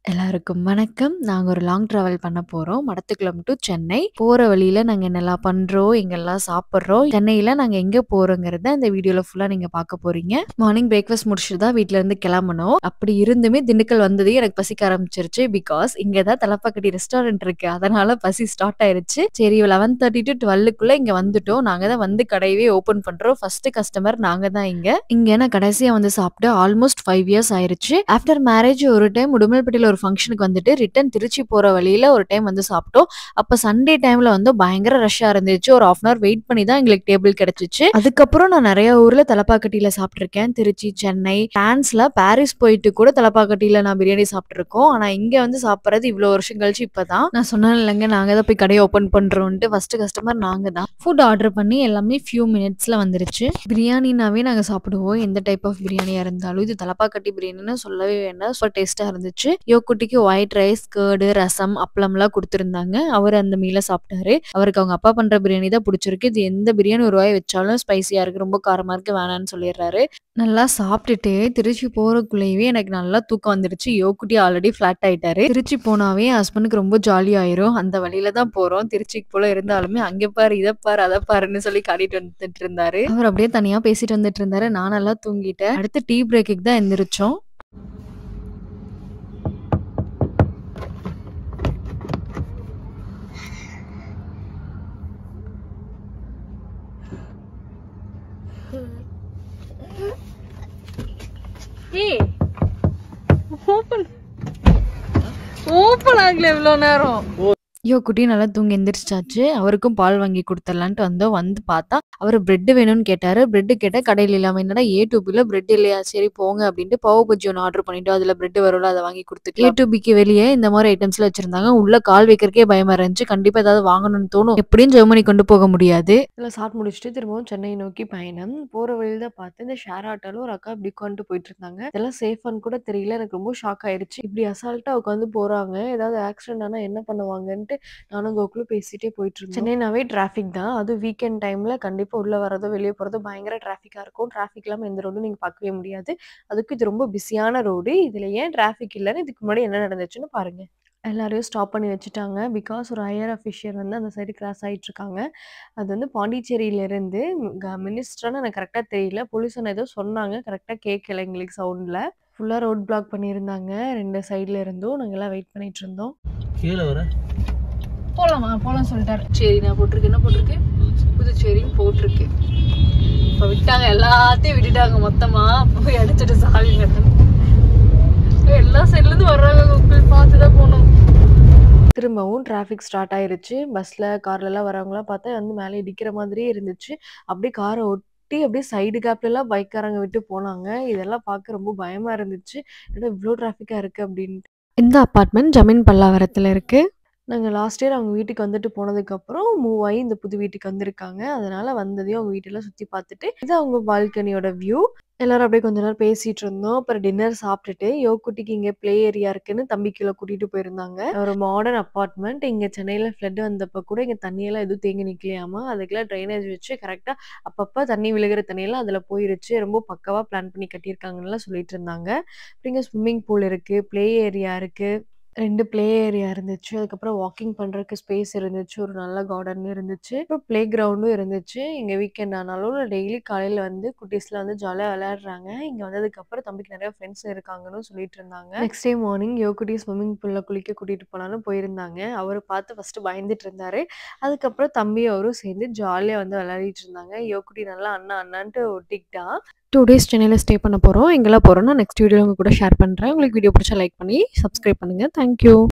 எல்லாருக்கும் வணக்கம். நாங்க ஒரு லாங் டிராவல் பண்ண போறோம். மடத்துக்குளம் டூ சென்னை. போற வழியில நாங்க என்னலாம் பண்றோம், எங்கெல்லாம் சாப்பிடுறோம், சென்னையில நாங்க எங்க போறோங்கிறத இந்த வீடியோல ஃபுல்லா நீங்க பார்க்க போறீங்க. மார்னிங் பிரேக்ஃபாஸ்ட் முடிச்சுட்டு தான் வீட்ல இருந்து கிளம்புனோம். அப்படி இருந்துமே திண்டுக்கல் வந்ததே எனக்கு பசிக்க ஆரம்பிச்சுருச்சு. பிகாஸ் இங்க தான் தலப்பாக்கட்டி ரெஸ்டாரண்ட் இருக்கு. அதனால பசி ஸ்டார்ட் ஆயிருச்சு. சரி 11:30 டூ 12க்குள்ள இங்க வந்துட்டோம். நாங்க தான் வந்து கடையவே ஓப்பன் பண்றோம். ஃபர்ஸ்ட் கஸ்டமர் நாங்க தான் இங்க. இங்க நான் கடைசியா வந்து சாப்பிட்டு ஆல்மோஸ்ட் 5 இயர்ஸ் ஆயிருச்சு. ஆஃப்டர் மேரேஜ் ஒரு டைம் உடுமல்பேட்டையில ஒரு ஃபங்ஷனுக்கு வந்துட்டு ரிட்டர்ன் திருச்சி போற வழியில ஒரு டைம் வந்து சாப்பிட்டோம். அப்ப சண்டே டைம்ல வந்து பயங்கர ரஷ்ஷா இருந்துச்சு. ஒரு 1/2 அன் ஹவர் வெயிட் பண்ணி தான் எங்களுக்கு டேபிள் கிடைச்சுச்சு. அதுக்கப்புறம் நான் நெறைய ஊர்ல தலப்பாக்கட்டியில சாப்பிட்டுருக்கேன். திருச்சி, சென்னை, பிரான்ஸ்ல பாரிஸ் போயிட்டு கூட தலப்பாக்கட்டியில நான் பிரியாணி சாப்பிட்டுருக்கோம். ஆனா இங்க வந்து சாப்பிடுறது இவ்ளோ வருஷம் கழிச்சு இப்பதான். நான் சொன்னேன் இல்லங்க நாங்க தான் போய் கடைய ஓப்பன் பண்றோம்ன்ட்டு. ஃபர்ஸ்ட் கஸ்டமர் நாங்க தான். ஃபுட் ஆர்டர் பண்ணி எல்லாமே ஃபியூ மினிட்ஸ்ல வந்துருச்சு. பிரியாணினாவே நாங்க சாப்பிடுவோம். எந்த டைப் ஆஃப் பிரியாணியா இருந்தாலும். இது தலப்பாக்கட்டி பிரியாணின்னு சொல்லவே வேண்டாம். சூப்பர் டேஸ்ட்டா இருந்துச்சு. யோக்குட்டிக்கு ஒயிட் ரைஸ், கர்டு, ரசம், அப்பளம்லாம் குடுத்துருந்தாங்க. அவரு அந்த மீல சாப்பிட்டாரு. அவருக்கு அவங்க அப்பா பண்ற பிரியாணி தான் புடிச்சிருக்கு. இது எந்த பிரியாணி ஒரு வாய் வச்சாலும் ஸ்பைசியா இருக்கு. ரொம்ப காரமா இருக்கு வேணான்னு சொல்லிடுறாரு. நல்லா சாப்பிட்டுட்டு திருச்சி போறக்குள்ளேயே எனக்கு நல்லா தூக்கம் வந்துருச்சு. யோக்குட்டி ஆல்ரெடி ஃப்ளாட் ஆயிட்டாரு. திருச்சி போனாவே என் ஹஸ்பண்டுக்கு ரொம்ப ஜாலி ஆயிரும். அந்த வழியில தான் போறோம். திருச்சிக்கு போல இருந்தாலுமே அங்க பாரு, இத பாரு, அத பாருன்னு சொல்லி காட்டிட்டு வந்துட்டு இருந்தாரு. அவர் அப்படியே தனியா பேசிட்டு வந்துட்டு இருந்தாரு. நான் நல்லா தூங்கிட்டேன். அடுத்து டீ பிரேக்குக்கு தான் எந்திரிச்சோம். ஏய் ஓப்பன் ஓப்பன் ஆகல இவ்வளோ நேரம் யோக்குட்டி நல்லா தூங்கி எந்திரிச்சாச்சு. அவருக்கும் பால் வாங்கி குடுத்துடலான்ட்டு வந்தோம். வந்து பார்த்தா அவரு பிரெட் வேணும்னு கேட்டாரு. பிரெட் கேட்டா கடையில இல்லாம என்னடா ஏ டூ பில பிரெட் இல்லையா? சரி போங்க அப்படின்ட்டு பாவ் பஜ்ஜி ஒண்ணு ஆர்டர் பண்ணிட்டோம். அதுல பிரெட் வரும்ல அத வாங்கி குடுத்துட்டு ஏ டூ பிக்கு வெளியே இந்த மாரி ஐட்டம்ஸ்லாம் வச்சிருந்தாங்க. உள்ள கால் வைக்கிறதுக்கே பயமா இருந்துச்சு. கண்டிப்பா ஏதாவது வாங்கணும்னு தோணும். எப்படியும் ஜெர்மனி கொண்டு போக முடியாது. இதில் சாப்பிட்டு முடிச்சுட்டு திரும்பவும் சென்னை நோக்கி பயணம் போகிற வழியில் தான் பார்த்து இந்த ஷேர் ஆட்டோவில் ஒரு அக்கா இப்படி உட்காந்துட்டு போயிட்டு இருந்தாங்க இதெல்லாம் சேஃபான்னு கூட தெரியல எனக்கு ரொம்ப ஷாக் ஆயிடுச்சு இப்படி அசால்ட்டாக உட்காந்து போகிறாங்க ஏதாவது ஆக்சிடென்ட் ஆனால் என்ன பண்ணுவாங்கன்ட்டு நானும் கோகுலு பேசிட்டே போயிட்டு இருந்தேன் சென்னைனாவே டிராஃபிக் தான் அதுவும் வீக்கெண்ட் டைமில் கண்டிப்பாக உள்ளே வரதோ வெளியே போகிறதோ பயங்கர டிராஃபிக்காக இருக்கும் டிராஃபிக் இல்லாமல் எந்த ரோடும் நீங்கள் பார்க்கவே முடியாது அதுக்கு இது ரொம்ப பிஸியான ரோடு இதில் ஏன் டிராஃபிக் இல்லைன்னு இதுக்கு முன்னாடி என்ன நடந்துச்சுன்னு பாருங்க எல்லாரையும் ஸ்டாப் பண்ணி வச்சுட்டாங்க பிகாஸ் ஒரு ஹையர் அஃபிஷியல் வந்து அந்த சைடு கிராஸ் ஆகிட்டு இருக்காங்க அது வந்து பாண்டிச்சேரியிலேருந்து மினிஸ்டரானு எனக்கு கரெக்டாக தெரியல போலீஸ் ஏதோ சொன்னாங்க கரெக்டாக கேட்கல எங்களுக்கு சவுண்டில் ஃபுல்லாக ரோட் பிளாக் பண்ணியிருந்தாங்க ரெண்டு சைடில் இருந்தும் நாங்கள் எல்லாம் வெயிட் பண்ணிட்டு இருந்தோம் கீழே வர போகலாமா போகலாம் சொல்லிட்டாரு சரி நான் போட்டிருக்கு என்ன போட்டிருக்கு புதுச்சேரின்னு போட்டிருக்கு இப்போ விட்டாங்க எல்லாத்தையும் விட்டுட்டாங்க மொத்தமாக போய் அடிச்சிட்டு சாவிங்க எல்லா சைட்லேருந்து வர்றாங்க கூகுள் பார்த்து தான் போகணும் திரும்பவும் டிராஃபிக் ஸ்டார்ட் ஆயிருச்சு பஸ்ஸில் கார்லலாம் வரவங்களாம் பார்த்தா வந்து மேலே இடிக்கிற மாதிரியே இருந்துச்சு அப்படியே காரை ஒட்டி அப்படியே சைடு கேப்லலாம் பைக்காரங்க விட்டு போனாங்க இதெல்லாம் பார்க்க ரொம்ப பயமா இருந்துச்சு என்னடா இவ்வளோ டிராஃபிக்காக இருக்குது அப்படின்ட்டு இந்த அபார்ட்மெண்ட் ஜமீன் பல்லாவரத்துல இருக்கு. நாங்கள் லாஸ்ட் இயர் அவங்க வீட்டுக்கு வந்துட்டு போனதுக்கப்புறம் மூவ் ஆகி இந்த புது வீட்டுக்கு வந்திருக்காங்க அதனால வந்ததையும் அவங்க வீட்டெல்லாம் சுற்றி பார்த்துட்டு இது அவங்க பால்கனியோட வியூ எல்லாரும் அப்படியே கொஞ்ச நேரம் பேசிட்டு இருந்தோம் அப்புறம் டின்னர் சாப்பிட்டுட்டு யோக்குட்டிக்கு இங்கே ப்ளே ஏரியா இருக்குன்னு தம்பி கீழே கூட்டிட்டு போயிருந்தாங்க ஒரு மாடர்ன் அப்பார்ட்மெண்ட் இங்கே சென்னையில் ஃப்ளட் வந்தப்போ கூட இங்கே தண்ணியெல்லாம் எதுவும் தேங்கி நிற்கலையாமா அதுக்கெல்லாம் ட்ரைனேஜ் வச்சு கரெக்டாக அப்பப்போ தண்ணி விழுகிற தண்ணியெல்லாம் அதில் போயிருச்சு ரொம்ப பக்கவாக பிளான் பண்ணி கட்டியிருக்காங்கன்னு சொல்லிட்டு இருந்தாங்க அப்புறம் இங்கே ஸ்விம்மிங் பூல் இருக்குது ப்ளே ஏரியா இருக்குது ரெண்டு ப்ளே ஏரியா இருந்துச்சு அதுக்கப்புறம் வாக்கிங் பண்ணுறதுக்கு ஸ்பேஸ் இருந்துச்சு ஒரு நல்ல கார்டன் இருந்துச்சு அப்புறம் ப்ளே கிரவுண்டும் இருந்துச்சு இங்கே வீக்கெண்ட் ஆனாலும் டெய்லி காலையில் வந்து குட்டீஸ்லாம் வந்து ஜாலியாக விளையாடுறாங்க இங்கே வந்ததுக்கப்புறம் தம்பிக்கு நிறைய ஃப்ரெண்ட்ஸ் இருக்காங்கன்னு சொல்லிட்டு இருந்தாங்க next day morning Yokutti swimming பூலில் குளிக்க கூட்டிகிட்டு போனாலும் போயிருந்தாங்க அவர் பார்த்து ஃபஸ்ட்டு பயந்துட்டு இருந்தாரு அதுக்கப்புறம் தம்பி அவரும் சேர்ந்து ஜாலியாக வந்து விளையாடிட்டு இருந்தாங்க யோகுட்டி நல்லா அண்ணா அண்ணான்ட்டு ஒட்டிக்கிட்டா 2 டேஸ் சென்னையில ஸ்டே பண்ண போறோம். எங்கெல்லாம் போறோம்னா நெக்ஸ்ட் வீடியோல உங்க கூட ஷேர் பண்றேன். உங்களுக்கு வீடியோ பிடிச்சா லைக் பண்ணி சப்ஸ்கிரைப் பண்ணுங்க. Thank you.